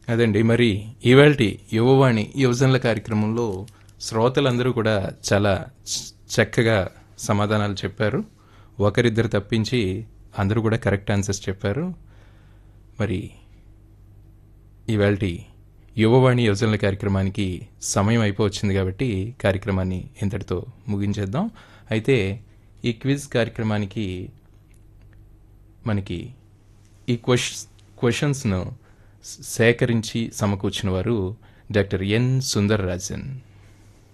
అదండి మరి ఇవాల్టి యువవాణి యువజనుల కార్యక్రమంలో శ్రోతలందరూ కూడా చాలా చ- చక్కగా సమాధానాలు చెప్పారు ఒకరిద్దరు తప్పించి అందరూ కూడా కరెక్ట్ ఆన్సర్స్ చెప్పారు మరి ఇవాల్టి యువవాణి యువజనుల కార్యక్రమానికి సమయం అయిపోవచ్చింది కాబట్టి కార్యక్రమాన్ని ఇంతటితో ముగించేద్దాం అయితే ఈ క్విజ్ కార్యక్రమానికి మనకి ఈ క్వశ్చ క్వశ్చన్స్ను సేకరించి సమకూర్చిన వారు డాక్టర్ ఎన్ సుందరరాజన్